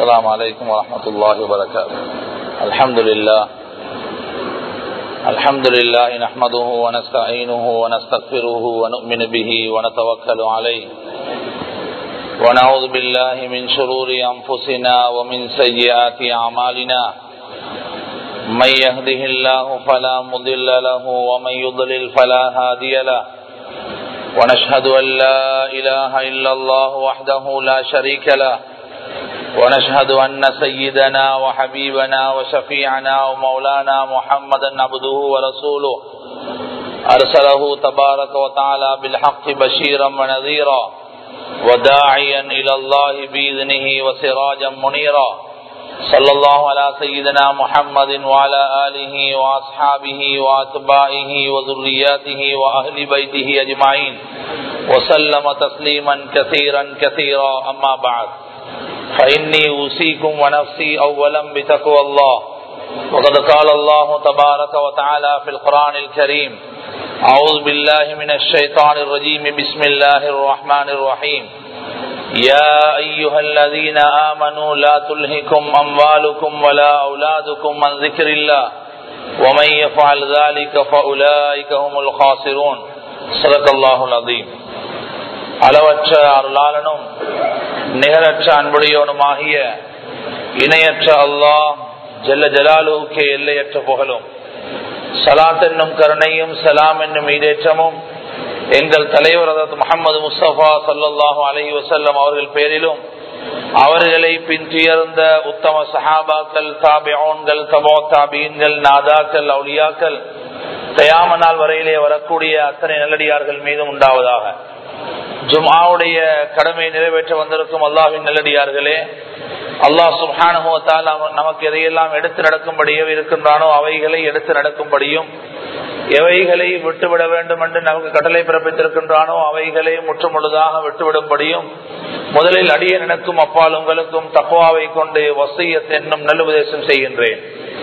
السلام عليكم ورحمة الله وبركاته الحمد لله الحمد لله نحمده ونستعينه ونستغفره ونؤمن به ونتوكل عليه ونعوذ بالله من شرور أنفسنا ومن سيئات أعمالنا من يهده الله فلا مضل له ومن يضلل فلا هادي له ونشهد أن لا إله إلا الله وحده لا شريك له ونشهد أن سيدنا وحبيبنا وشفيعنا ومولانا محمدا عبده ورسوله أرسله تبارك وتعالى بالحق بشيرا ونذيرا وداعيا إلى الله بإذنه وسراجا منيرا صلى الله على سيدنا محمد وعلى آله وأصحابه وأتباعه وذرياته وأهل بيته أجمعين وسلم تسليما كثيرا كثيرا أما بعد فإني أوصيكم ونفسي أولا بتقوى الله وقد قال الله تبارك وتعالى في القرآن الكريم أعوذ بالله من الشيطان الرجيم بسم الله الرحمن الرحيم يا أيها الذين آمنوا لا تلهكم أموالكم ولا أولادكم عن ذكر الله ومن يفعل ذلك فأولئك هم الخاسرون صدق الله العظيم அளவற்ற அருளாளனும் நிகரற்ற அன்புடையவனுமாகிய இணையற்ற அல்லாஹ் ஜல்ல ஜலாலுக்கே எல்லையற்ற புகழும் சலாத் என்னும் கருணையும் சலாம் என்னும் ஈடேற்றமும் எங்கள் தலைவர் அதாவது முகமது முஸ்தபா சல்லாஹூ அலஹி வசல்லம் அவர்கள் பேரிலும் அவர்களை பின்துயர்ந்த உத்தம சஹாபாக்கள் தாபியோன்கள் தபோ தாபீன்கள் நாதாக்கள் அவுலியாக்கள் தயாம நாள் வரையிலே வரக்கூடிய அத்தனை நல்லடியார்கள் மீதும் உண்டாவதாக ஜுமாவுடைய கடமை நிறைவேற்ற வந்திருக்கும் அல்லாஹின் நல்லடியார்களே அல்லாஹ் சுஹானுவத்தால் நமக்கு எதையெல்லாம் எடுத்து நடக்கும்படியோ இருக்கின்றானோ அவைகளை எடுத்து நடக்கும்படியும் எவைகளை விட்டுவிட வேண்டும் என்று நமக்கு கட்டளை பிறப்பித்திருக்கின்றானோ அவைகளை முற்றுமுழுதாக விட்டுவிடும்படியும் முதலில் அடிய நினைக்கும் அப்பால் உங்களுக்கும் தக்குவாவை கொண்டு வசியத் என்னும் நல்லுபதேசம் செய்கின்றேன்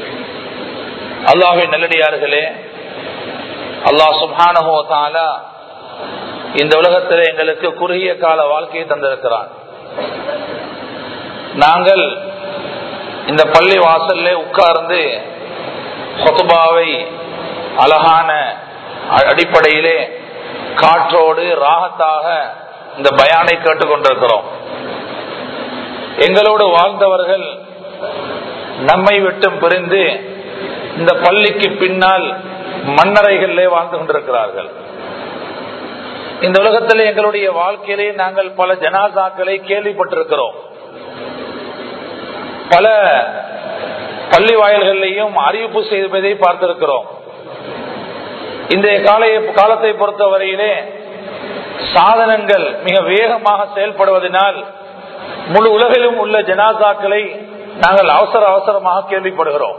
அல்லாஹின் நல்லடியார்களே அல்லாஹ் சுஹானுவத்தாலா இந்த உலகத்தில் எங்களுக்கு குறுகிய கால வாழ்க்கையை தந்திருக்கிறான் நாங்கள் இந்த பள்ளி வாசல்ல உட்கார்ந்து சொத்துபாவை அழகான அடிப்படையிலே காற்றோடு ராகத்தாக இந்த பயானை கேட்டுக்கொண்டிருக்கிறோம் எங்களோடு வாழ்ந்தவர்கள் நம்மை விட்டும் பிரிந்து இந்த பள்ளிக்கு பின்னால் மன்னரைகளிலே வாழ்ந்து கொண்டிருக்கிறார்கள் இந்த உலகத்தில் எங்களுடைய வாழ்க்கையிலே நாங்கள் பல ஜனாசாக்களை கேள்விப்பட்டிருக்கிறோம் பல பள்ளி வாயில்களையும் அறிவிப்பு செய்வதை பார்த்திருக்கிறோம் இந்த காலைய காலத்தை பொறுத்தவரையிலே சாதனங்கள் மிக வேகமாக செயல்படுவதனால் முழு உலகிலும் உள்ள ஜனாசாக்களை நாங்கள் அவசர அவசரமாக கேள்விப்படுகிறோம்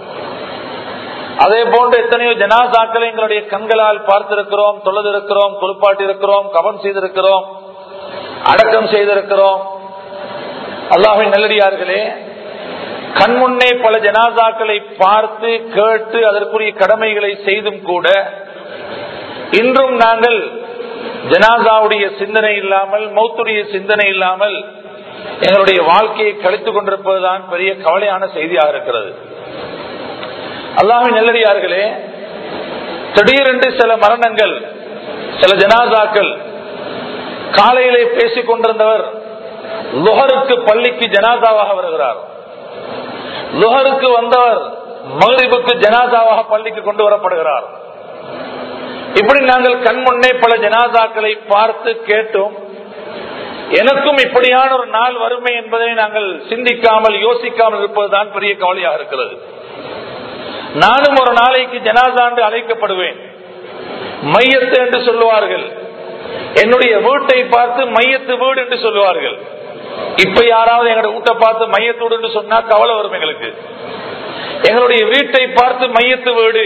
அதே போன்று எத்தனையோ ஜனாசாக்களை எங்களுடைய கண்களால் பார்த்திருக்கிறோம் தொழுதிருக்கிறோம் குளிப்பாட்டிருக்கிறோம் கவன் செய்திருக்கிறோம் அடக்கம் செய்திருக்கிறோம் அல்லாஹின் நல்லடியார்களே கண்முன்னே பல ஜனாசாக்களை பார்த்து கேட்டு அதற்குரிய கடமைகளை செய்தும் கூட இன்றும் நாங்கள் ஜனாசாவுடைய சிந்தனை இல்லாமல் மௌத்துடைய சிந்தனை இல்லாமல் எங்களுடைய வாழ்க்கையை கழித்துக் கொண்டிருப்பதுதான் பெரிய கவலையான செய்தியாக இருக்கிறது அல்லாஹின் நல்லடியார்களே திடீரென்று சில மரணங்கள் சில ஜனாசாக்கள் காலையிலே பேசிக் கொண்டிருந்தவர் லுஹருக்கு பள்ளிக்கு ஜனாசாவாக வருகிறார் லுஹருக்கு வந்தவர் மகரிபுக்கு ஜனாசாவாக பள்ளிக்கு கொண்டு வரப்படுகிறார் இப்படி நாங்கள் கண்முன்னே பல ஜனாசாக்களை பார்த்து கேட்டோம் எனக்கும் இப்படியான ஒரு நாள் வறுமை என்பதை நாங்கள் சிந்திக்காமல் யோசிக்காமல் இருப்பதுதான் பெரிய கவலையாக இருக்கிறது நானும் ஒரு நாளைக்கு ஜனாசாண்டு அழைக்கப்படுவேன் மையத்து என்று சொல்லுவார்கள் என்னுடைய வீட்டை பார்த்து மையத்து வீடு என்று சொல்லுவார்கள் இப்ப யாராவது எங்களுடைய வீட்டை பார்த்து மையத்தோடு என்று சொன்னா கவலை வரும் எங்களுக்கு எங்களுடைய வீட்டை பார்த்து மையத்து வீடு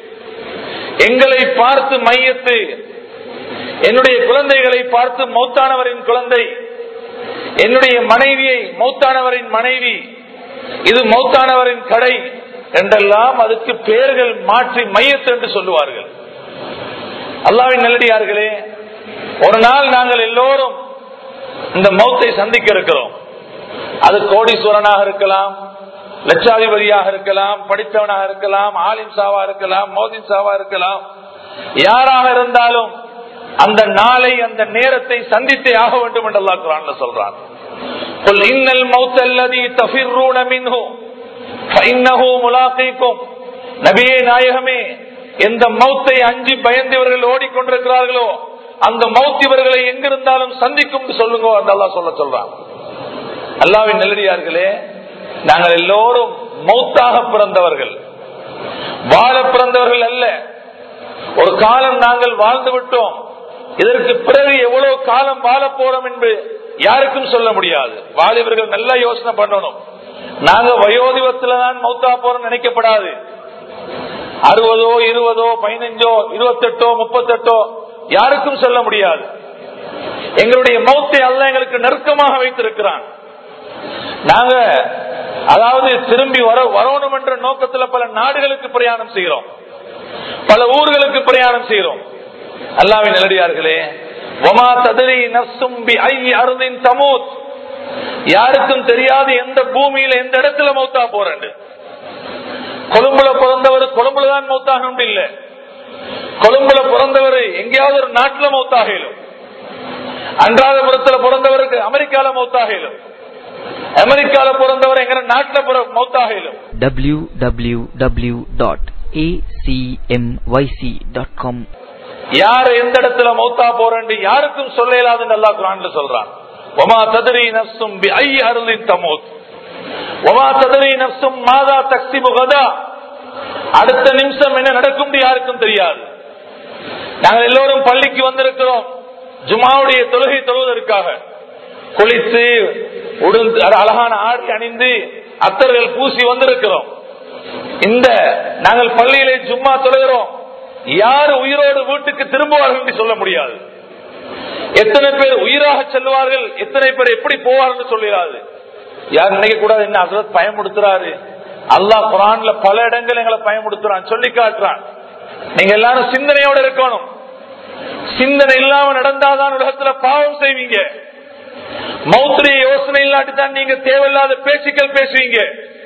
எங்களை பார்த்து மையத்து என்னுடைய குழந்தைகளை பார்த்து மௌத்தானவரின் குழந்தை என்னுடைய மனைவியை மௌத்தானவரின் மனைவி இது மௌத்தானவரின் கடை என்றெல்லாம் அதுக்கு பெயர்கள் மாற்றி மையத்து என்று சொல்லுவார்கள் அல்லாவின் நல்லடியார்களே ஒரு நாள் நாங்கள் எல்லோரும் இந்த மௌத்தை சந்திக்க இருக்கிறோம் அது கோடீஸ்வரனாக இருக்கலாம் லட்சாதிபதியாக இருக்கலாம் படித்தவனாக இருக்கலாம் ஆலிம் சாவா இருக்கலாம் மோதின் சாவா இருக்கலாம் யாராக இருந்தாலும் அந்த நாளை அந்த நேரத்தை சந்தித்தே ஆக வேண்டும் என்று அல்லா குரான்ல சொல்றான் قل إن الموت الذي تفرون منه فإنه ملاقيكم நபியே நாயகமே எந்த மௌத்தை அஞ்சு பயந்து இவர்கள் ஓடிக்கொண்டிருக்கிறார்களோ அந்த மௌத் இவர்களை எங்கிருந்தாலும் சந்திக்கும் சொல்லுங்க அந்த அல்லா சொல்ல சொல்றான் அல்லாவின் நெல்லடியார்களே நாங்கள் எல்லோரும் மௌத்தாக பிறந்தவர்கள் வாழ பிறந்தவர்கள் அல்ல ஒரு காலம் நாங்கள் வாழ்ந்து விட்டோம் இதற்கு பிறகு எவ்வளவு காலம் வாழ போறோம் என்று யாருக்கும் சொல்ல முடியாது வாலிபர்கள் நல்லா யோசனை பண்ணணும் நாங்க வயோதிபத்துல தான் மௌத்தா போறோம் நினைக்கப்படாது அறுபதோ இருபதோ பதினஞ்சோ இருபத்தெட்டோ முப்பத்தெட்டோ யாருக்கும் சொல்ல முடியாது எங்களுடைய மௌத்தை அல்ல எங்களுக்கு நெருக்கமாக வைத்திருக்கிறான் நாங்க அதாவது திரும்பி வர வரணும் என்ற நோக்கத்துல பல நாடுகளுக்கு பிரயாணம் செய்கிறோம் பல ஊர்களுக்கு பிரயாணம் செய்கிறோம் அல்லாவின் நிலடியார்களே ஒமா ததிரி நசும்பி ஐ அருந்தின் தமூத் யாருக்கும் தெரியாது எந்த பூமியில எந்த இடத்துல மௌத்தா போறேன் கொழும்புல பிறந்தவர் கொழும்புல தான் மௌத்தாகணும் இல்ல கொழும்புல பிறந்தவர் எங்கேயாவது ஒரு நாட்டுல மௌத்தாகலும் அன்றாதபுரத்துல பிறந்தவருக்கு அமெரிக்கால மௌத்தாகலும் அமெரிக்கால பிறந்தவர் எங்க நாட்டுல மௌத்தாகலும் www.acmyc.com யார் எந்த இடத்துல மௌத்தா போறேன் யாருக்கும் சொல்ல இயலாதுன்னு அல்லா குரான்ல சொல்றான் ஒமா ததிரி நப்சும் பி ஐ அருளின் தமோத் ஒமா ததிரி நப்சும் மாதா தக்சி முகதா அடுத்த நிமிஷம் என்ன நடக்கும் யாருக்கும் தெரியாது நாங்கள் எல்லோரும் பள்ளிக்கு வந்திருக்கிறோம் ஜுமாவுடைய தொழுகை தொழுவதற்காக குளித்து உடுந்து அழகான ஆடை அணிந்து அத்தர்கள் பூசி வந்திருக்கிறோம் இந்த நாங்கள் பள்ளியிலே ஜும்மா தொழுகிறோம் யார் உயிரோடு வீட்டுக்கு திரும்புவார்கள் என்று சொல்ல முடியாது எத்தனை பேர் உயிராக செல்வார்கள் எத்தனை பேர் எப்படி போவார்கள் சொல்லிடாது யார் நினைக்க கூடாது என்ன அசரத் பயமுடுத்துறாரு அல்லாஹ் குரான்ல பல இடங்கள் எங்களை பயமுடுத்துறான் சொல்லி காட்டுறான் நீங்க எல்லாரும் சிந்தனையோட இருக்கணும் சிந்தனை இல்லாம நடந்தாதான் உலகத்துல பாவம் செய்வீங்க மௌத்திரிய யோசனை இல்லாட்டி தான் நீங்க தேவையில்லாத பேச்சுக்கள் பேசுவீங்க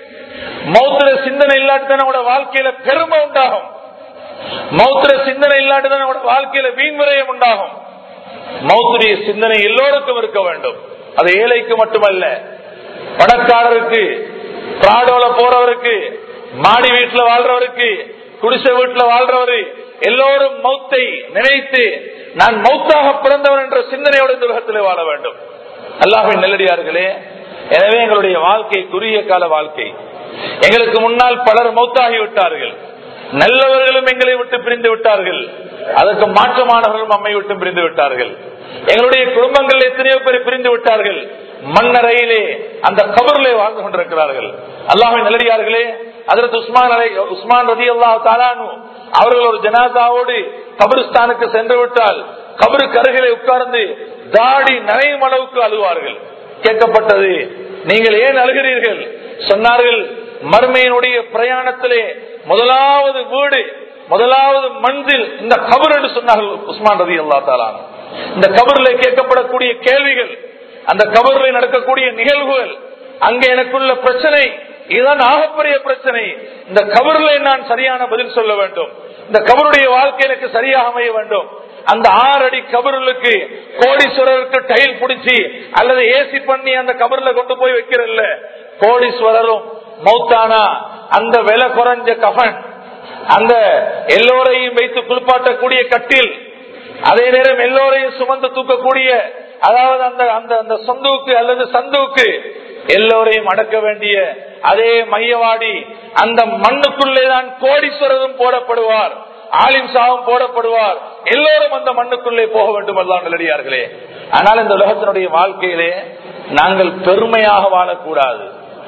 மௌத்திர சிந்தனை இல்லாட்டி தான் உங்களோட வாழ்க்கையில பெருமை உண்டாகும் மௌத்திர சிந்தனை இல்லாட்டி தான் உங்களோட வாழ்க்கையில வீண்முறையம் உண்டாகும் மௌத்திரிய சிந்தனை எல்லோருக்கும் இருக்க வேண்டும் அது ஏழைக்கு மட்டுமல்ல பணக்காரருக்கு பிராடோல போறவருக்கு மாடி வீட்டுல வாழ்றவருக்கு குடிசை வீட்டுல வாழ்றவரு எல்லோரும் மௌத்தை நினைத்து நான் மௌத்தாக பிறந்தவன் என்ற சிந்தனையோடு இந்த உலகத்திலே வாழ வேண்டும் அல்லாஹின் நெல்லடியார்களே எனவே எங்களுடைய வாழ்க்கை குறுகிய கால வாழ்க்கை எங்களுக்கு முன்னால் பலர் மௌத்தாகி விட்டார்கள் நல்லவர்களும் எங்களை விட்டு பிரிந்து விட்டார்கள் அதற்கு மாற்றமானவர்களும் நம்மை விட்டு பிரிந்து விட்டார்கள் எங்களுடைய குடும்பங்கள் எத்தனையோ பேர் பிரிந்து விட்டார்கள் மண்ணறையிலே அந்த கபரிலே வாழ்ந்து கொண்டிருக்கிறார்கள் அல்லாஹின் நல்லடியார்களே அதற்கு உஸ்மான் அலை உஸ்மான் ரதி அல்லா தாலானு அவர்கள் ஒரு ஜனாதாவோடு கபிரிஸ்தானுக்கு சென்று விட்டால் கபரு கருகிலே உட்கார்ந்து தாடி நனையும் அளவுக்கு அழுவார்கள் கேட்கப்பட்டது நீங்கள் ஏன் அழுகிறீர்கள் சொன்னார்கள் மர்மையினுடைய பிரயாணத்திலே முதலாவது வீடு முதலாவது மண்ணில் இந்த கபர் என்று சொன்னார்கள் உஸ்மான் ரதி அல்லா தாலானு இந்த கபரில் கேட்கப்படக்கூடிய கேள்விகள் அந்த கபரில் நடக்கக்கூடிய நிகழ்வுகள் அங்கே எனக்குள்ள பிரச்சனை இதுதான் ஆகப்பெரிய பிரச்சனை இந்த கபரில் நான் சரியான பதில் சொல்ல வேண்டும் இந்த கபருடைய வாழ்க்கை எனக்கு சரியாக அமைய வேண்டும் அந்த ஆறடி கபருளுக்கு கோடீஸ்வரருக்கு டைல் பிடிச்சி அல்லது ஏசி பண்ணி அந்த கபர்ல கொண்டு போய் வைக்கிறல்ல கோடீஸ்வரரும் மௌத்தானா அந்த விலை குறைஞ்ச கஃன் அந்த எல்லோரையும் வைத்து குளிப்பாட்டக்கூடிய கட்டில் அதே நேரம் எல்லோரையும் சுமந்து தூக்கக்கூடிய அதாவது அந்த அந்த அந்த சொந்துவுக்கு அல்லது சந்துவுக்கு எல்லோரையும் அடக்க வேண்டிய அதே மையவாடி அந்த மண்ணுக்குள்ளேதான் கோடீஸ்வரரும் போடப்படுவார் ஆலிம் சாவும் போடப்படுவார் எல்லோரும் அந்த மண்ணுக்குள்ளே போக வேண்டும் அல்லா நல்லடியார்களே ஆனால் இந்த உலகத்தினுடைய வாழ்க்கையிலே நாங்கள் பெருமையாக வாழக்கூடாது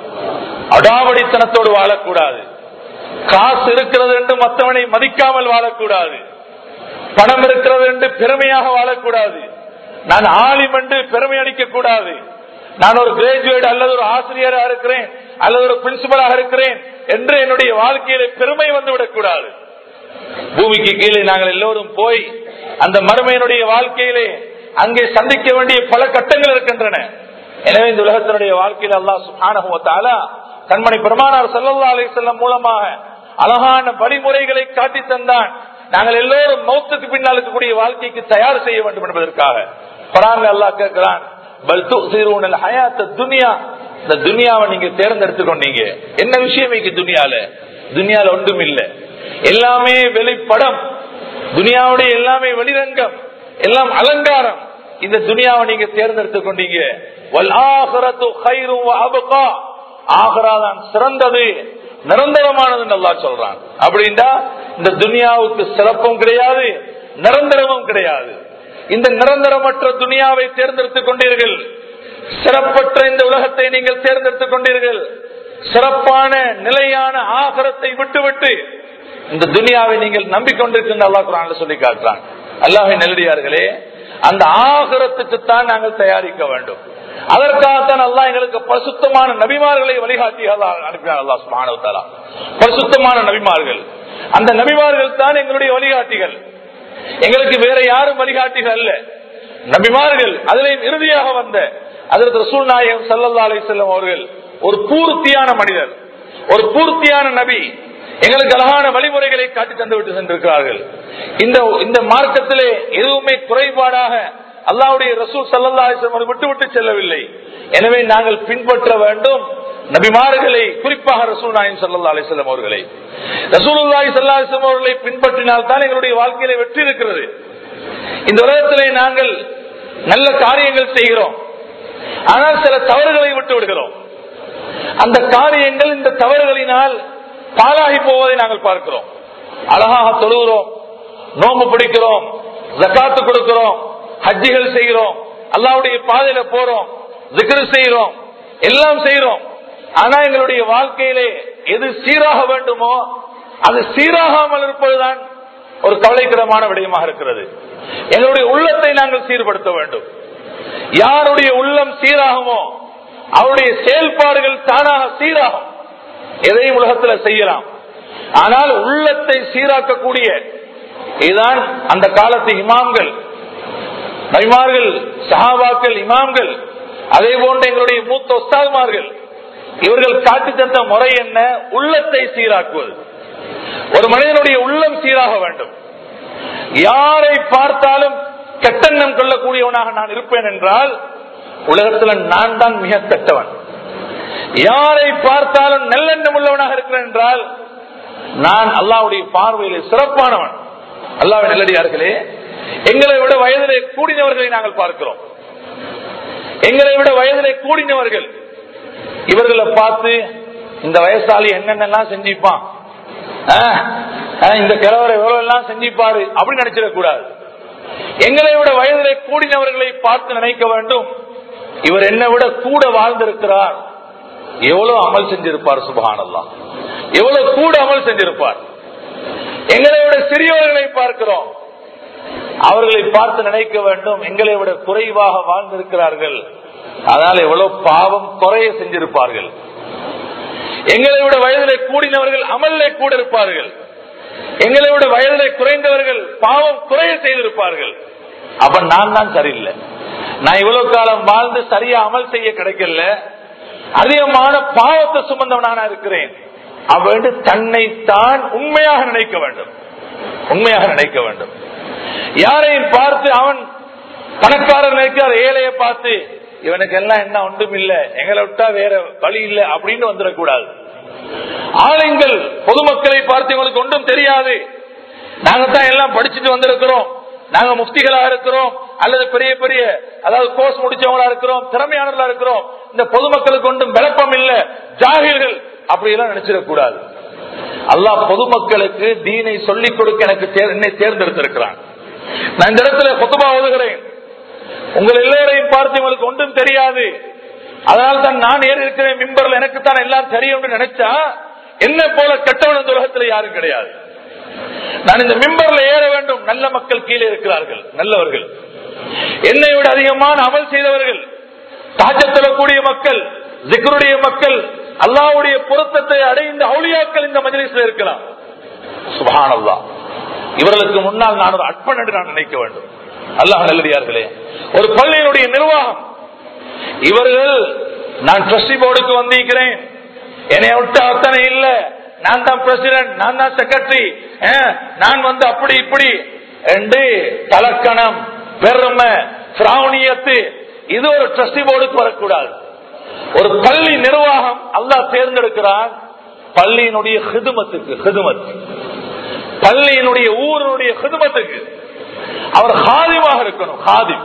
அடாவடித்தனத்தோடு வாழக்கூடாது காசு இருக்கிறது என்று மற்றவனை மதிக்காமல் வாழக்கூடாது பணம் இருக்கிறது என்று பெருமையாக வாழக்கூடாது நான் ஆலிம் என்று பெருமை அளிக்க கூடாது நான் ஒரு கிராஜுவேட் அல்லது ஒரு ஆசிரியராக இருக்கிறேன் அல்லது ஒரு பிரின்சிபலாக இருக்கிறேன் என்று என்னுடைய வாழ்க்கையில பெருமை வந்துவிடக் கூடாது பூமிக்கு கீழே நாங்கள் எல்லோரும் போய் அந்த மறுமையினுடைய வாழ்க்கையிலே அங்கே சந்திக்க வேண்டிய பல கட்டங்கள் இருக்கின்றன எனவே இந்த உலகத்தினுடைய வாழ்க்கையில் அல்லாஹ் சுபானுவத்தால கண்மணி பெருமானார் சல்லா அலி செல்லம் மூலமாக அழகான வழிமுறைகளை காட்டி தந்தான் நாங்கள் எல்லோரும் மௌத்துக்கு பின்னால் இருக்கக்கூடிய வாழ்க்கைக்கு தயார் செய்ய வேண்டும் என்பதற்காக பராங்க அல்லாஹ் கேட்கிறான் துனியா இந்த துனியாவை நீங்க தேர்ந்தெடுத்து கொண்டீங்க என்ன விஷயம் இங்க துனியால துனியால ஒன்றும் இல்ல எல்லாமே வெளிப்படம் துனியாவுடைய எல்லாமே வெளிரங்கம் எல்லாம் அலங்காரம் இந்த துனியாவை நீங்க தேர்ந்தெடுத்து கொண்டீங்க ஆகராதான் சிறந்தது நிரந்தரமானது நல்லா சொல்றான் அப்படின்னா இந்த துனியாவுக்கு சிறப்பும் கிடையாது நிரந்தரமும் கிடையாது இந்த நிரந்தரமற்ற துனியாவை தேர்ந்தெடுத்துக் கொண்டீர்கள் சிறப்பற்ற இந்த உலகத்தை நீங்கள் தேர்ந்தெடுத்துக் கொண்டீர்கள் சிறப்பான நிலையான ஆகரத்தை விட்டுவிட்டு இந்த துனியாவை நீங்கள் நம்பிக்கொண்டிருக்கின்ற அல்லா குரான் சொல்லி காட்டுறான் அல்லாஹை நெல்லடியார்களே அந்த ஆகரத்துக்குத்தான் நாங்கள் தயாரிக்க வேண்டும் அதற்காகத்தான் அல்லா எங்களுக்கு பரிசுத்தமான நபிமார்களை வழிகாட்டி அனுப்பினார் அல்லா சுமானவத்தாலா பரிசுத்தமான நபிமார்கள் அந்த நபிமார்கள் தான் எங்களுடைய வழிகாட்டிகள் எங்களுக்கு வேற யாரும் வழிகாட்டிகள் அல்ல நபிமார்கள் அதிலையும் இறுதியாக வந்த அதற்கு ரசூல் நாயகம் சல்லல்லா அலி செல்லம் அவர்கள் ஒரு பூர்த்தியான மனிதர் ஒரு பூர்த்தியான நபி எங்களுக்கு அழகான வழிமுறைகளை காட்டி தந்து விட்டு சென்றிருக்கிறார்கள் இந்த இந்த மார்க்கத்திலே எதுவுமே குறைபாடாக அல்லாவுடைய ரசூல் சல்லா அலிஸ்லம் விட்டு விட்டு செல்லவில்லை எனவே நாங்கள் பின்பற்ற வேண்டும் நபிமார்களை குறிப்பாக ரசூல் நாயம் சல்லா அலிஸ்லாம் அவர்களை ரசூலுல்லாய் சல்லா அலிஸ்லாம் அவர்களை பின்பற்றினால் தான் எங்களுடைய வாழ்க்கையில வெற்றி இருக்கிறது இந்த உலகத்திலே நாங்கள் நல்ல காரியங்கள் செய்கிறோம் ஆனால் சில தவறுகளை விட்டு விடுகிறோம் அந்த காரியங்கள் இந்த தவறுகளினால் பாலாகி போவதை நாங்கள் பார்க்கிறோம் அழகாக தொழுகிறோம் நோம்பு பிடிக்கிறோம் ஜக்காத்து கொடுக்கிறோம் ஹஜ்ஜிகள் செய்கிறோம் அல்லாவுடைய பாதையில போறோம் ஜிக்ரு செய்கிறோம் எல்லாம் செய்கிறோம் ஆனா எங்களுடைய வாழ்க்கையிலே எது சீராக வேண்டுமோ அது சீராகாமல் இருப்பதுதான் ஒரு கவலைக்கிடமான விடயமாக இருக்கிறது எங்களுடைய உள்ளத்தை நாங்கள் சீர்படுத்த வேண்டும் யாருடைய உள்ளம் சீராகுமோ அவருடைய செயல்பாடுகள் தானாக சீராகும் எதையும் உலகத்தில் செய்யலாம் ஆனால் உள்ளத்தை சீராக்கக்கூடிய இதுதான் அந்த காலத்து இமாம்கள் நபிமார்கள் சஹாபாக்கள் இமாம்கள் அதே போன்ற எங்களுடைய மூத்த ஒஸ்தாதுமார்கள் இவர்கள் காட்டி தந்த முறை என்ன உள்ளத்தை சீராக்குவது ஒரு மனிதனுடைய உள்ளம் சீராக வேண்டும் யாரை பார்த்தாலும் கெட்டெண்ணம் கொள்ளக்கூடியவனாக நான் இருப்பேன் என்றால் உலகத்தில் நான் தான் மிக கெட்டவன் யாரை பார்த்தாலும் நல்லெண்ணம் உள்ளவனாக இருக்கிறேன் என்றால் நான் அல்லாவுடைய பார்வையில் சிறப்பானவன் அல்லாவை நல்லடியார்களே எங்களை விட வயதிலே கூடினவர்களை நாங்கள் பார்க்கிறோம் எங்களை விட வயதிலே கூடினவர்கள் இவர்களை பார்த்து இந்த வயசாளி என்னென்னலாம் செஞ்சிப்பான் இந்த கிழவரை எவ்வளவு எல்லாம் செஞ்சிப்பாரு அப்படின்னு நினைச்சிடக்கூடாது எங்களை விட வயதிலே கூடினவர்களை பார்த்து நினைக்க வேண்டும் இவர் என்னை விட கூட வாழ்ந்திருக்கிறார் எவ்வளவு அமல் செஞ்சிருப்பார் சுபகானல்லாம் எவ்வளவு கூட அமல் செஞ்சிருப்பார் எங்களை விட சிறியவர்களை பார்க்கிறோம் அவர்களை பார்த்து நினைக்க வேண்டும் எங்களை விட குறைவாக வாழ்ந்திருக்கிறார்கள் அதனால் எவ்வளவு பாவம் குறைய செஞ்சிருப்பார்கள் எங்களை விட வயதிலே கூடினவர்கள் அமல்லே கூட இருப்பார்கள் எங்களை விட வயதிலே குறைந்தவர்கள் பாவம் குறைய செய்திருப்பார்கள் அப்ப நான் தான் சரியில்லை நான் இவ்வளவு காலம் வாழ்ந்து சரியா அமல் செய்ய கிடைக்கல அதிகமான பாவத்தை சுமந்தவனாக இருக்கிறேன் அவன் தன்னைத்தான் உண்மையாக நினைக்க வேண்டும் உண்மையாக நினைக்க வேண்டும் யாரையும் பார்த்து அவன் பணக்காரர் நினைக்கிறார் ஏழையை பார்த்து இவனுக்கு எல்லாம் என்ன ஒன்றும் இல்ல எங்களை விட்டா வேற வழி இல்ல அப்படின்னு வந்துடக்கூடாது ஆளுங்கள் பொதுமக்களை பார்த்து இவங்களுக்கு ஒன்றும் தெரியாது நாங்க தான் எல்லாம் படிச்சுட்டு வந்திருக்கிறோம் நாங்க முஃப்திகளா இருக்கிறோம் அல்லது பெரிய பெரிய அதாவது கோர்ஸ் முடிச்சவங்களா இருக்கிறோம் திறமையானவர்களா இருக்கிறோம் இந்த பொதுமக்களுக்கு ஒன்றும் விளப்பம் இல்ல ஜாகிர்கள் அப்படி எல்லாம் நினைச்சிடக்கூடாது அல்லாஹ் பொதுமக்களுக்கு தீனை சொல்லிக் கொடுக்க எனக்கு என்னை தேர்ந்தெடுத்திருக்கிறான் நான் இந்த இடத்துல கொத்துபா ஓதுகிறேன் உங்கள் எல்லோரையும் பார்த்து உங்களுக்கு ஒன்றும் தெரியாது அதனால தான் நான் ஏறி இருக்கிறேன் மிம்பர்ல எனக்கு தான் எல்லாம் தெரியும் நினைச்சா என்ன போல கெட்டவன் இந்த உலகத்துல யாரும் கிடையாது நான் இந்த மிம்பர்ல ஏற வேண்டும் நல்ல மக்கள் கீழே இருக்கிறார்கள் நல்லவர்கள் என்னை விட அதிகமான அமல் செய்தவர்கள் தாஜத்தலக்கூடிய மக்கள் ஜிக்ருடைய மக்கள் அல்லாவுடைய பொருத்தத்தை அடைந்த அவுளியாக்கள் இந்த மஜலிஸ்ல இருக்கலாம் சுபான் அல்லா இவர்களுக்கு முன்னால் நான் ஒரு அற்பன் என்று நான் நினைக்க வேண்டும் அல்லாஹ் நல்லடியார்களே ஒரு பள்ளியினுடைய நிர்வாகம் இவர்கள் நான் ட்ரஸ்டி போர்டுக்கு வந்திருக்கிறேன் என்னை விட்டு அத்தனை இல்ல நான் தான் பிரசிடன்ட் நான் தான் செக்ரட்டரி நான் வந்து அப்படி இப்படி என்று தலக்கணம் பெருமை பிராவணியத்து இது ஒரு ட்ரஸ்டி போர்டுக்கு வரக்கூடாது ஒரு பள்ளி நிர்வாகம் அல்லாஹ் தேர்ந்தெடுக்கிறான் பள்ளியினுடைய ஹிதுமத்துக்கு ஹிதுமத் பள்ளியினுடைய ஊரினுடைய ஹிதுமத்துக்கு அவர் ஹாதிமாக இருக்கணும் ஹாதிம்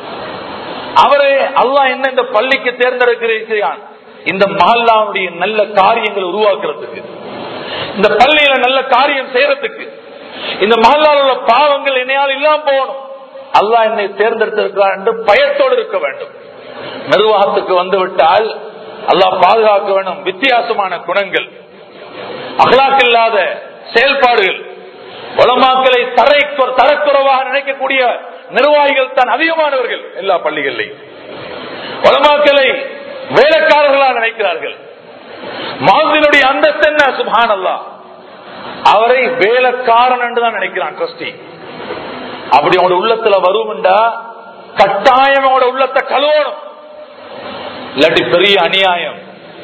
அவரே அல்லாஹ் என்ன இந்த பள்ளிக்கு தேர்ந்தெடுக்கிறான் இந்த மஹல்லாவுடைய நல்ல காரியங்களை உருவாக்குறதுக்கு இந்த பள்ளியில நல்ல காரியம் செய்யறதுக்கு இந்த மஹல்லாவில் உள்ள பாவங்கள் என்னையால் இல்லாம போகணும் அல்லாஹ் என்னை தேர்ந்தெடுத்திருக்கிறான் என்று பயத்தோடு இருக்க வேண்டும் நிர்வாகத்துக்கு வந்து விட்டால் அல்லாஹ் பாதுகாக்க வேண்டும் வித்தியாசமான குணங்கள் அகலாக்கில்லாத செயல்பாடுகள் உலமாக்களை தரை தரக்குறைவாக நினைக்கக்கூடிய நிர்வாகிகள் தான் அதிகமானவர்கள் எல்லா பள்ளிகளிலையும் உலமாக்களை வேலைக்காரர்களாக நினைக்கிறார்கள் மாதினுடைய அந்தஸ்து என்ன சுபான் அல்லா அவரை வேலைக்காரன் என்று தான் நினைக்கிறான் ட்ரஸ்டி அப்படி அவனோட உள்ளத்துல வரும்டா கட்டாயம் அவனோட உள்ளத்தை கழுவணும் இல்லாட்டி பெரிய அநியாயம்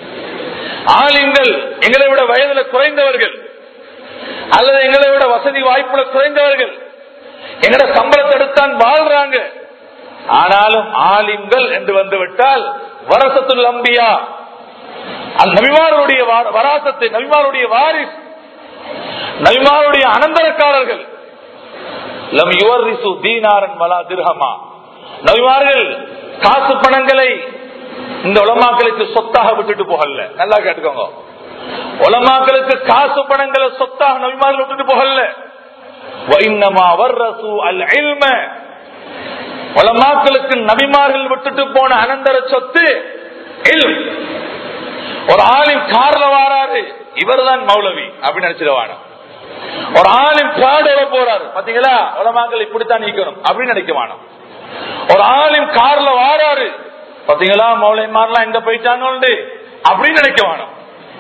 ஆலிங்கள் எங்களை விட வயதுல குறைந்தவர்கள் அல்லது எங்களை விட வசதி வாய்ப்புல குறைந்தவர்கள் எங்கட சம்பளத்தை எடுத்தான் வாழ்றாங்க ஆனாலும் ஆலிம்கள் என்று வந்து விட்டால் வரசத்துல் அம்பியா அந்த நபிமாருடைய வராசத்தை நபிமாருடைய வாரிஸ் நபிமாருடைய அனந்தரக்காரர்கள் லம் யுவர்ரிசு தீனாரன் வலா திர்ஹமா நபிமார்கள் காசு பணங்களை இந்த உலமாக்களுக்கு சொத்தாக விட்டுட்டு போகல நல்லா கேட்டுக்கோங்க உலமாக்களுக்கு காசு பணங்களை சொத்தாக நபிமார்கள் விட்டுட்டு போகல வைன்னமா வர்ரசு அல் இல்ம உலமாக்களுக்கு நபிமார்கள் விட்டுட்டு போன அனந்தர சொத்து இல்ம் ஒரு ஆளின் கார்ல வாராரு இவர்தான் மௌலவி அப்படின்னு நினைச்சிருவான ஒரு ஆளின் கார்டோட போறாரு பாத்தீங்களா உலமாக்கள் இப்படித்தான் நீக்கணும் அப்படின்னு நினைக்குவானோ ஒரு ஆளின் கார்ல வாராரு பாத்தீங்களா மௌலைமாரெல்லாம் எங்க போயிட்டாங்க அப்படின்னு நினைக்குவானோ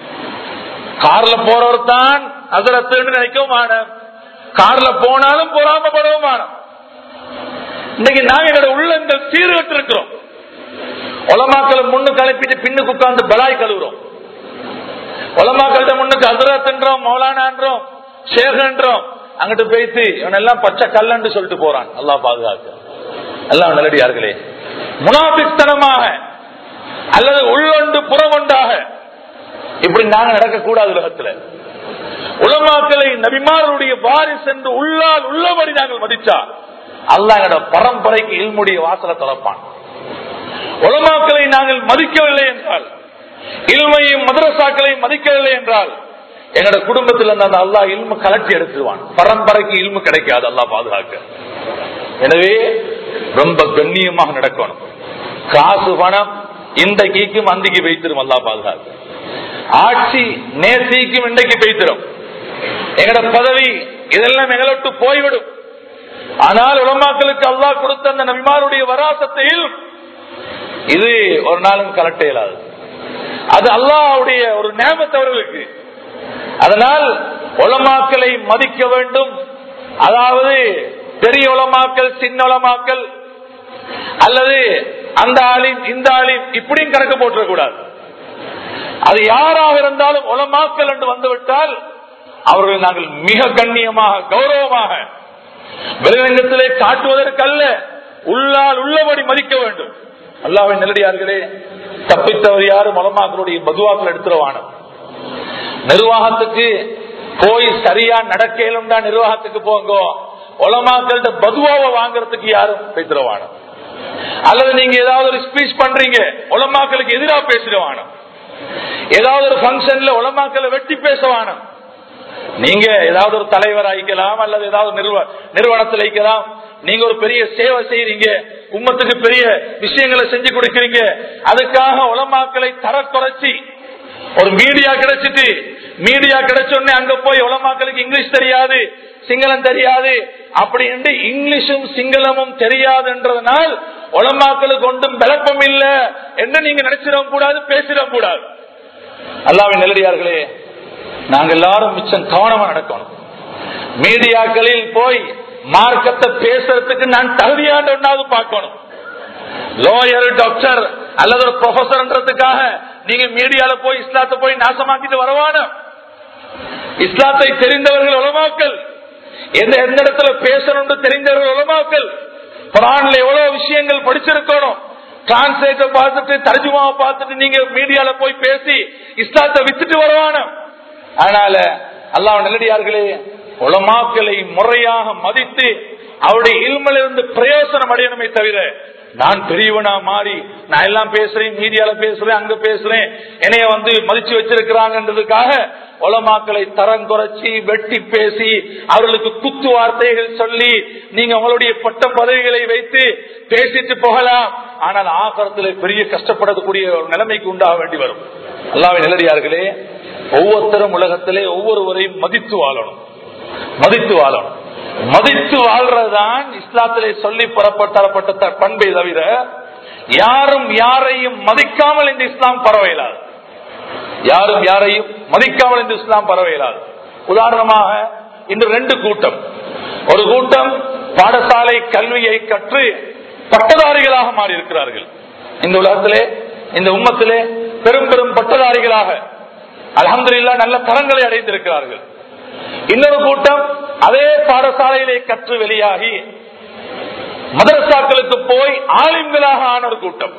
கார்ல போறவர் தான் அதிரத்துன்னு நினைக்கவும் மானம் கார்ல போனாலும் பொறாமப்படவும் மானம் இன்னைக்கு நாங்க எங்களோட உள்ளங்கள் சீர்கட்டு இருக்கிறோம் உலமாக்களை முன்னுக்கு அனுப்பிட்டு பின்னுக்கு உட்கார்ந்து பலாய் கழுவுறோம் உலமாக்கள்கிட்ட முன்னுக்கு அதிரத்துன்றோம் மௌலானான்றோம் சேகன்றோம் அங்கிட்டு போயிட்டு இவனெல்லாம் பச்சை கல்லன்று சொல்லிட்டு போறான் அல்லா பாதுகாக்க எல்லாம் நல்லடியார்களே முனாபித்தனமாக அல்லது உள்ளொண்டு புறமொண்டாக இப்படி நாங்க நடக்கக்கூடாது உலகத்துல உலமாக்களை நபிமாருடைய வாரிசு என்று உள்ளால் உள்ளபடி நாங்கள் மதிச்சா அல்ல எங்களோட பரம்பரைக்கு இல்முடைய வாசலை திறப்பான் உலமாக்களை நாங்கள் மதிக்கவில்லை என்றால் இல்மையும் மதரசாக்களையும் மதிக்கவில்லை என்றால் எங்களோட குடும்பத்தில் அந்த அல்லா இல்மு கலட்டி எடுத்துருவான் பரம்பரைக்கு இல்மு கிடைக்காது அல்லா பாதுகாக்க எனவே ரொம்ப கண்ணியமாக நடக்கணும் காசு பணம் இந்த கீக்கும் அந்திக்கு வைத்திரும் அல்லா பாதுகாக்க ஆட்சி நேசிக்கும் இன்றைக்கு பெய்திரும் எங்கட பதவி இதெல்லாம் எங்களை விட்டு போய்விடும் ஆனால் உலமாக்களுக்கு அல்லாஹ் கொடுத்த அந்த நபிமாருடைய வராசத்தையில் இது ஒரு நாளும் கலட்ட இயலாது அது அல்லாஹ்வுடைய ஒரு நேமத்தவர்களுக்கு அதனால் உலமாக்களை மதிக்க வேண்டும் அதாவது பெரிய உலமாக்கல் சின்ன உலமாக்கல் அல்லது அந்த ஆளின் இந்த ஆளின் இப்படியும் கணக்கு போட்டுறக்கூடாது அது யாராக இருந்தாலும் உலமாக்கல் என்று வந்துவிட்டால் அவர்கள் நாங்கள் மிக கண்ணியமாக கௌரவமாக வெளிரங்கத்திலே காட்டுவதற்கல்ல உள்ளால் உள்ளபடி மதிக்க வேண்டும் அல்லாவின் நெல்லடியார்களே தப்பித்தவர் யாரும் உலமாக்களுடைய பதுவாக்கள் எடுத்துருவான நிர்வாகத்துக்கு போய் சரியா நடக்கலும்டா நிர்வாகத்துக்கு போங்க உலமாக்கள்கிட்ட பதுவாவை வாங்குறதுக்கு யாரும் பேசுறவான அல்லது நீங்க ஏதாவது ஒரு ஸ்பீச் பண்றீங்க உலமாக்களுக்கு எதிராக பேசுறவான ஏதாவது ஒரு பங்கன்ல உலமாக்களை வெட்டி பேசவான நீங்க ஏதாவது ஒரு தலைவர் ஆயிக்கலாம் அல்லது ஏதாவது நிறுவனத்தில் வைக்கலாம் நீங்க ஒரு பெரிய சேவை செய்யறீங்க உம்மத்துக்கு பெரிய விஷயங்களை செஞ்சு கொடுக்கறீங்க அதுக்காக உலமாக்களை தர குறைச்சி ஒரு மீடியா கிடைச்சிட்டு மீடியா கிடைச்ச உடனே அங்க போய் உலமாக்களுக்கு இங்கிலீஷ் தெரியாது சிங்களம் தெரியாது அப்படி என்று இங்கிலீஷும் சிங்களமும் தெரியாதுன்றதுனால் உலமாக்களுக்கு ஒன்றும் விளப்பம் இல்ல என்று நீங்க நினைச்சிடவும் கூடாது பேசிடவும் கூடாது அல்லாவின் நெல்லடியார்களே நாங்க எல்லாரும் மிச்சம் கவனமா நடக்கணும் மீடியாக்களில் போய் மார்க்கத்தை பேசுறதுக்கு நான் தகுதியான ஒன்றாவது பார்க்கணும் லோயர் டாக்டர் அல்லது ஒரு ப்ரொஃபசர்ன்றதுக்காக நீங்க மீடியால போய் இஸ்லாத்தை போய் நாசமாக்கிட்டு வரவான இஸ்லாத்தை தெரிந்தவர்கள் உலமாக்கள் எந்த எந்த இடத்துல பேசணும்னு தெரிந்தவர்கள் உலமாக்கள் குரான்ல எவ்வளவு விஷயங்கள் படிச்சிருக்கணும் டிரான்ஸ்லேட்டர் பார்த்துட்டு தர்ஜுமாவை பார்த்துட்டு நீங்க மீடியால போய் பேசி இஸ்லாத்தை வித்துட்டு வருவான அதனால அல்லாஹ் நல்லடியார்களே உலமாக்களை முறையாக மதித்து அவருடைய இல்மிலிருந்து பிரயோசனம் அடையணுமே தவிர நான் பெரியவனா மாறி நான் எல்லாம் பேசுறேன் மீடியால பேசுறேன் அங்க பேசுறேன் என்னைய வந்து மதிச்சு வச்சிருக்கிறாங்கன்றதுக்காக உலமாக்களை தரம் குறைச்சி வெட்டி பேசி அவர்களுக்கு குத்து வார்த்தைகள் சொல்லி நீங்க உங்களுடைய பட்ட பதவிகளை வைத்து பேசிட்டு போகலாம் ஆனால் ஆகரத்தில் பெரிய கஷ்டப்படக்கூடிய ஒரு நிலைமைக்கு உண்டாக வேண்டி வரும் அல்லாவின் நிலடியார்களே ஒவ்வொருத்தரும் உலகத்திலே ஒவ்வொருவரையும் மதித்து வாழணும் மதித்து வாழணும் மதித்து வாழ்றதுதான் இஸ்லாத்திலே சொல்லி புறப்பட்டப்பட்ட பண்பை தவிர யாரும் யாரையும் மதிக்காமல் இந்த இஸ்லாம் பரவலாது யாரும் யாரையும் மதிக்காமல் இந்த இஸ்லாம் பரவலாது உதாரணமாக இன்று ரெண்டு கூட்டம் ஒரு கூட்டம் பாடசாலை கல்வியை கற்று பட்டதாரிகளாக மாறி இருக்கிறார்கள் இந்த உலகத்திலே இந்த உம்மத்திலே பெரும் பெரும் பட்டதாரிகளாக அலமதுல்லா நல்ல தரங்களை அடைந்திருக்கிறார்கள் இன்னொரு கூட்டம் அதே பாடசாலையிலே கற்று வெளியாகி மதரசாக்களுக்கு போய் ஆலிம்களாக ஆன ஒரு கூட்டம்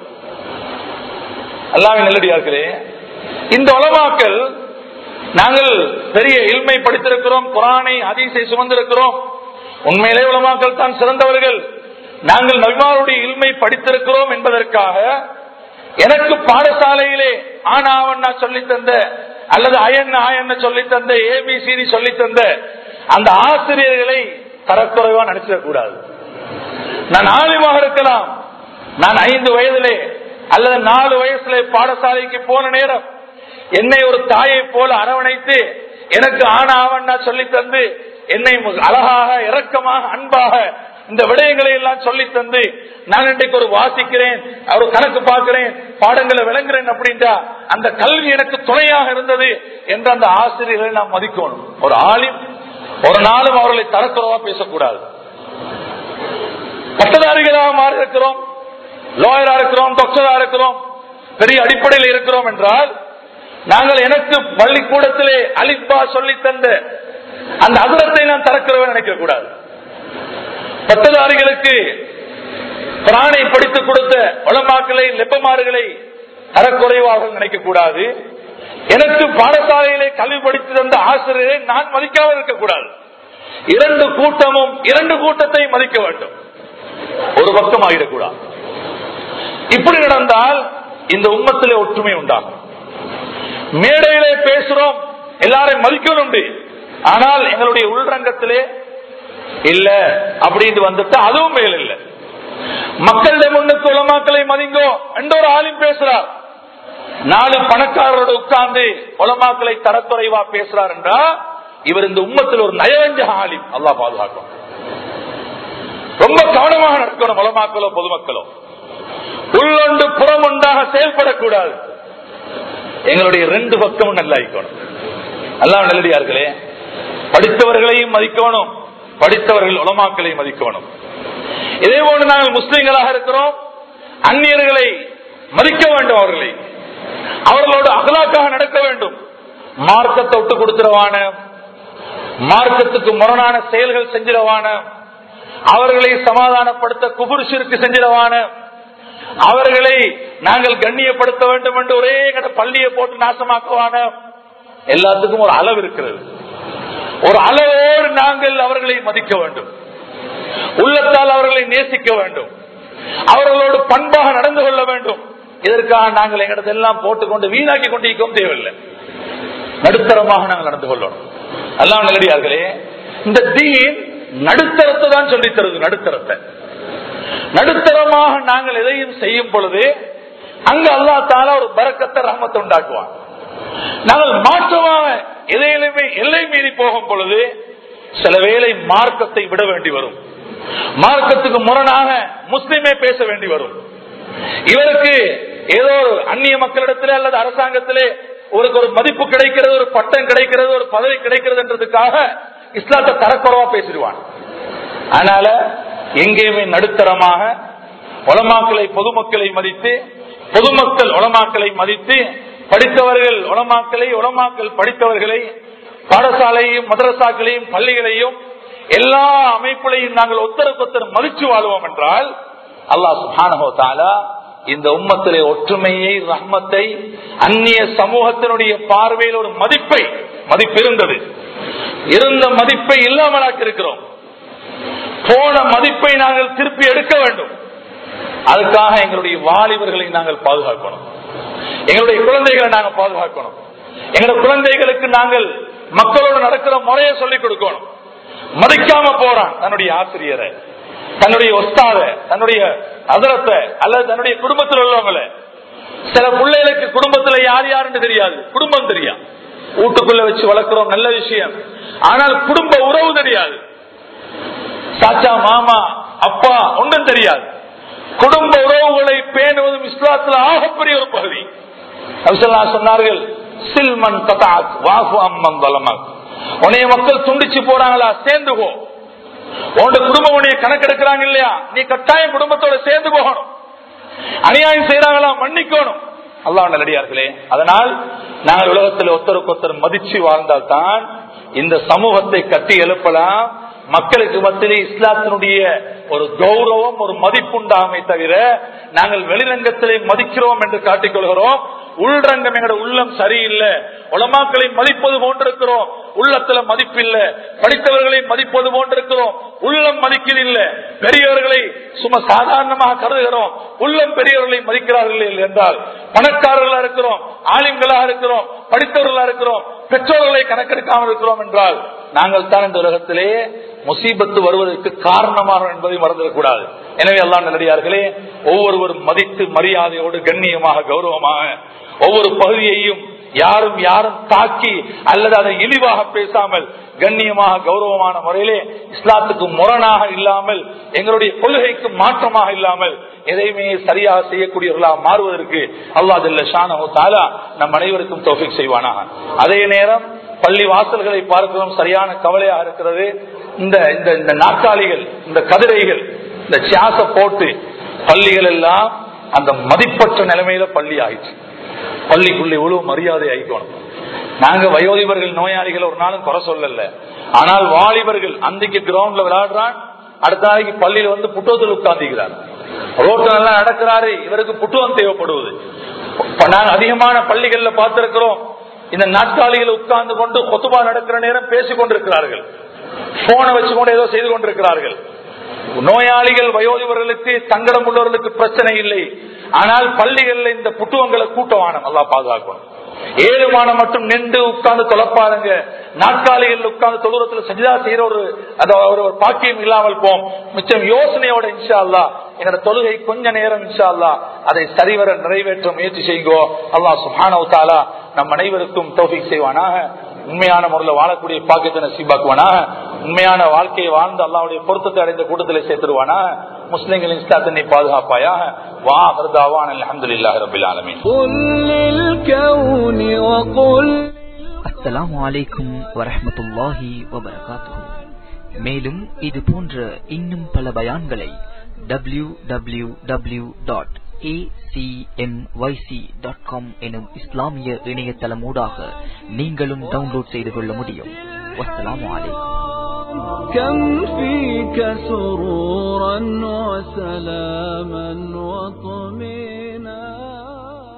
அல்லாவின் நல்லடியார்களே இந்த உலமாக்கள் நாங்கள் பெரிய இல்மை படித்திருக்கிறோம் குரானை அதிசை சுமந்திருக்கிறோம் உண்மையிலே உலமாக்கள் தான் சிறந்தவர்கள் நாங்கள் நபிமாருடைய இல்மை படித்திருக்கிறோம் என்பதற்காக எனக்கு பாடசாலையிலே ஆனாவண்ணா சொல்லி தந்த அல்லது அயன் ஆயன்னு சொல்லி தந்த ஏபிசிடி சொல்லி தந்த அந்த ஆசிரியர்களை தரக்குறைவா நினைச்சிடக்கூடாது நான் ஆலிமாக இருக்கலாம் நான் ஐந்து வயதிலே அல்லது நாலு வயசுல பாடசாலைக்கு போன நேரம் என்னை ஒரு தாயை போல அரவணைத்து எனக்கு ஆன ஆவண்ணா சொல்லி தந்து என்னை அழகாக இரக்கமாக அன்பாக இந்த விடயங்களை எல்லாம் சொல்லி தந்து நான் இன்றைக்கு ஒரு வாசிக்கிறேன் ஒரு கணக்கு பார்க்கிறேன் பாடங்களை விளங்குறேன் அப்படின்ட்டா அந்த கல்வி எனக்கு துணையாக இருந்தது என்று அந்த ஆசிரியர்களை நாம் மதிக்கணும் ஒரு ஆளின் ஒரு நாளும் அவர்களை தரக்குறவா பேசக்கூடாது பட்டதாரிகளாக மாறி இருக்கிறோம் லோயரா இருக்கிறோம் டாக்டரா இருக்கிறோம் பெரிய அடிப்படையில் இருக்கிறோம் என்றால் நாங்கள் எனக்கு பள்ளிக்கூடத்திலே அலிப்பா சொல்லி தந்த அந்த அகலத்தை நான் திறக்கிறவன் நினைக்க கூடாது பட்டதாரிகளுக்கு பிராணை படித்துக் கொடுத்த உளமாக்களை லெப்பமாறுகளை தரக்குறைவாக நினைக்க கூடாது எனக்கு பாடசாலையிலே கல்வி படித்து தந்த ஆசிரியரை நான் மதிக்காமல் இருக்கக்கூடாது இரண்டு கூட்டமும் இரண்டு கூட்டத்தை மதிக்க வேண்டும் ஒரு பக்கம் ஆகிடக்கூடாது இப்படி நடந்தால் இந்த உம்மத்திலே ஒற்றுமை உண்டாகும் மேடையிலே பேசுறோம் எல்லாரையும் மதிக்கணும் ஆனால் எங்களுடைய உள்ரங்கத்திலே இல்ல அப்படின்னு வந்துட்டு அதுவும் மேல் இல்ல மக்களிடம் முன்னுக்கு உலமாக்களை மதிங்கோ என்ற ஒரு ஆளும் பேசுறார் நாலு பணக்காரரோட உட்கார்ந்து உலமாக்களை தரக்குறைவா பேசுறார் என்றா இவர் இந்த உம்மத்தில் ஒரு நயவஞ்ச ஆலிம் அல்லா பாதுகாக்கும் ரொம்ப கவனமாக நடக்கணும் உலமாக்களோ பொதுமக்களோ உள்ளொண்டு புறம் ஒன்றாக செயல்படக்கூடாது எங்களுடைய ரெண்டு பக்கமும் நல்லா இருக்கணும் அல்லா நல்லடியார்களே படித்தவர்களையும் மதிக்கணும் படித்தவர்கள் உலமாக்களை மதிக்கணும் இதே போன்று நாங்கள் முஸ்லிம்களாக இருக்கிறோம் அந்நியர்களை மதிக்க வேண்டும் அவர்களை அவர்களோடு அகலாக்காக நடக்க வேண்டும் மார்க்கத்தை விட்டு கொடுத்துருவான மார்க்கத்துக்கு முரணான செயல்கள் செஞ்சிடவான அவர்களை சமாதானப்படுத்த குபுருஷிற்கு செஞ்சிடவான அவர்களை நாங்கள் கண்ணியப்படுத்த வேண்டும் என்று ஒரே கட பள்ளியை போட்டு நாசமாக்குவான எல்லாத்துக்கும் ஒரு அளவு இருக்கிறது ஒரு அளவோடு நாங்கள் அவர்களை மதிக்க வேண்டும் உள்ளத்தால் அவர்களை நேசிக்க வேண்டும் அவர்களோடு பண்பாக நடந்து கொள்ள வேண்டும் இதற்காக நாங்கள் எங்களிடத்தெல்லாம் போட்டுக்கொண்டு வீணாக்கி கொண்டிருக்கவும் தேவையில்லை நடுத்தரமாக நாங்கள் நடந்து கொள்ளணும் எல்லாம் நல்லடியார்களே இந்த தீன் நடுத்தரத்தை தான் சொல்லி தருது நடுத்தரத்தை நடுத்தரமாக நாங்கள் எதையும் செய்யும் பொழுது அங்கு அல்லா தால ஒரு பறக்கத்தை ரஹமத்தை உண்டாக்குவான் நாங்கள் மாற்றமாக எதையிலுமே எல்லை மீறி போகும் பொழுது சில வேளை மார்க்கத்தை விட வேண்டி வரும் மார்க்கத்துக்கு முரணாக முஸ்லிமே பேச வேண்டி வரும் இவருக்கு ஏதோ ஒரு அந்நிய மக்களிடத்திலே அல்லது அரசாங்கத்திலே ஒரு ஒரு மதிப்பு கிடைக்கிறது ஒரு பட்டம் கிடைக்கிறது ஒரு பதவி கிடைக்கிறது என்றதுக்காக இஸ்லாத்தை தரக்குறவா பேசிடுவான் அதனால எங்கேயுமே நடுத்தரமாக உலமாக்களை பொதுமக்களை மதித்து பொதுமக்கள் உலமாக்களை மதித்து படித்தவர்கள் உலமாக்களை உலமாக்கள் படித்தவர்களை பாடசாலையும் மதரசாக்களையும் பள்ளிகளையும் எல்லா அமைப்புகளையும் நாங்கள் ஒத்தருக்கொத்தர் மதிச்சு வாழ்வோம் என்றால் அல்லாஹ் சுபானஹோ தாலா இந்த உம்மத்திலே ஒற்றுமையை ரஹ்மத்தை அந்நிய சமூகத்தினுடைய பார்வையில் ஒரு மதிப்பை மதிப்பு இருந்தது இருந்த மதிப்பை இல்லாமலாக்கி இருக்கிறோம் போன மதிப்பை நாங்கள் திருப்பி எடுக்க வேண்டும் அதுக்காக எங்களுடைய வாலிபர்களை நாங்கள் பாதுகாக்கணும் எங்களுடைய குழந்தைகளை நாங்கள் பாதுகாக்கணும் எங்களுடைய குழந்தைகளுக்கு நாங்கள் மக்களோடு நடக்கிற முறையை சொல்லிக் கொடுக்கணும் மதிக்காம போறான் தன்னுடைய ஆசிரியரை தன்னுடைய ஒஸ்தாத தன்னுடைய அதரத்தை அல்லது தன்னுடைய குடும்பத்தில் உள்ளவங்களை சில பிள்ளைகளுக்கு குடும்பத்துல யார் யாருன்னு தெரியாது குடும்பம் தெரியாது வீட்டுக்குள்ள வச்சு வளர்க்கிறோம் நல்ல விஷயம் ஆனால் குடும்ப உறவு தெரியாது சாச்சா மாமா அப்பா ஒன்றும் தெரியாது குடும்ப உறவுகளை பேணுவதும் இஸ்லாத்தில் ஆகப்பெரிய ஒரு பகுதி அபிசல்லா சொன்னார்கள் சில்மன் கதாக் வாகு அம்மன் வலமக் உனைய மக்கள் துண்டிச்சு போறாங்களா சேர்ந்து போ உன்னோட குடும்பம் உனைய கணக்கெடுக்கிறாங்க இல்லையா நீ கட்டாயம் குடும்பத்தோட சேர்ந்து போகணும் அநியாயம் செய்யறாங்களா மன்னிக்கணும் அல்லாஹ் நல்லடியார்களே அதனால் நாங்கள் உலகத்தில் ஒருத்தருக்கு ஒருத்தர் மதிச்சு வாழ்ந்தால்தான் இந்த சமூகத்தை கட்டி எழுப்பலாம் மக்களுக்கு மத்தியிலே இஸ்லாத்தினுடைய ஒரு கௌரவம் ஒரு மதிப்புண்டாமை தவிர நாங்கள் வெளிரங்கத்திலே மதிக்கிறோம் என்று காட்டிக்கொள்கிறோம் உள்ரங்கம் எங்களோட உள்ளம் சரியில்லை உலமாக்களை மதிப்பது போன்றிருக்கிறோம் உள்ளத்துல மதிப்பில்லை படித்தவர்களை மதிப்பது போன்றிருக்கிறோம் உள்ளம் மதிக்கிறதில்லை பெரியவர்களை சும்மா சாதாரணமாக கருதுகிறோம் உள்ளம் பெரியவர்களை மதிக்கிறார்கள் என்றால் பணக்காரர்களா இருக்கிறோம் ஆலிம்களாக இருக்கிறோம் படித்தவர்களா இருக்கிறோம் பெற்றோர்களை கணக்கெடுக்காமல் இருக்கிறோம் என்றால் நாங்கள் தான் இந்த உலகத்திலே முசீபத்து வருவதற்கு காரணமாக என்பதை மறந்துடக்கூடாது எனவே எல்லாம் நல்லடியார்களே ஒவ்வொருவரும் மதித்து மரியாதையோடு கண்ணியமாக கௌரவமாக ஒவ்வொரு பகுதியையும் யாரும் யாரும் தாக்கி அல்லது அதை இழிவாக பேசாமல் கண்ணியமாக கௌரவமான முறையிலே இஸ்லாத்துக்கு முரணாக இல்லாமல் எங்களுடைய கொள்கைக்கு மாற்றமாக இல்லாமல் எதையுமே சரியாக செய்யக்கூடியவர்களாக மாறுவதற்கு அல்லா ஜல்ல ஷானோ தாலா நம் அனைவருக்கும் தோஃபிக் செய்வானாக அதே நேரம் பள்ளி வாசல்களை பார்க்கிறோம் சரியான கவலையாக இருக்கிறது இந்த இந்த இந்த நாற்காலிகள் இந்த கதிரைகள் இந்த சியாச போட்டு பள்ளிகள் எல்லாம் அந்த மதிப்பற்ற நிலைமையில பள்ளி ஆயிடுச்சு பள்ளிக்குள்ள இவ்வளவு மரியாதை ஆயிக்கணும் நாங்க வயோதிபர்கள் நோயாளிகள் ஒரு நாளும் குறை சொல்லல ஆனால் வாலிபர்கள் அன்றைக்கு கிரவுண்ட்ல விளையாடுறான் அடுத்த நாளைக்கு பள்ளியில வந்து புட்டோத்தில் உட்கார்ந்துக்கிறார் ரோட்டு நல்லா நடக்கிறாரு இவருக்கு புட்டுவம் தேவைப்படுவது நாங்க அதிகமான பள்ளிகள்ல பார்த்திருக்கிறோம் இந்த நாட்காலிகள் உட்கார்ந்து கொண்டு கொத்துபா நடக்கிற நேரம் பேசிக் கொண்டிருக்கிறார்கள் போனை வச்சுக்கொண்டு ஏதோ செய்து கொண்டிருக்கிறார்கள் நோயாளிகள் வயோதிபர்களுக்கு சங்கடம் உள்ளவர்களுக்கு பிரச்சனை இல்லை ஆனால் பள்ளிகள்ல இந்த புட்டுவங்களை கூட்டவானம் நல்லா பாதுகாக்கணும் ஏழு மானம் மட்டும் நின்று உட்கார்ந்து தொலைப்பாருங்க நாட்காலிகள் உட்கார்ந்து தொழுரத்துல சஜிதா செய்யற ஒரு ஒரு பாக்கியம் இல்லாமல் போம் மிச்சம் யோசனையோட இன்ஷா அல்லா எங்களோட தொழுகை கொஞ்ச நேரம் இன்ஷா அல்லா அதை சரிவர நிறைவேற்ற முயற்சி செய்கோ அல்லா சுஹானோ தாலா நம் அனைவருக்கும் தௌஃபிக் செய்வானாக உண்மையான முறையில் வாழக்கூடிய பாக்கியத்தை நசீபாக்குவானா உண்மையான வாழ்க்கையை வாழ்ந்து அல்லாவுடைய பொருத்தத்தை அடைந்த கூட்டத்தில் சேர்த்துருவானா முஸ்லிம்களின் இஸ்லாத்தினை பாதுகாப்பாயாக வா ஹர்தாவான் அலமதுல்லாஹ் ரபில் ஆலமீன் அஸ்ஸலாமு அலைக்கும் வரஹ்மத்துல்லாஹி வபரகாத்துஹு மேலும் இது போன்ற இன்னும் பல பயான்களை W W W dot acmyc.com எனும் இஸ்லாமிய இணையதளமூடாக நீங்களும் டவுன்லோட் செய்து கொள்ள முடியும் வஸ்ஸலாமு அலைக்கும் كم فيك سرورا وسلاما وطمئنا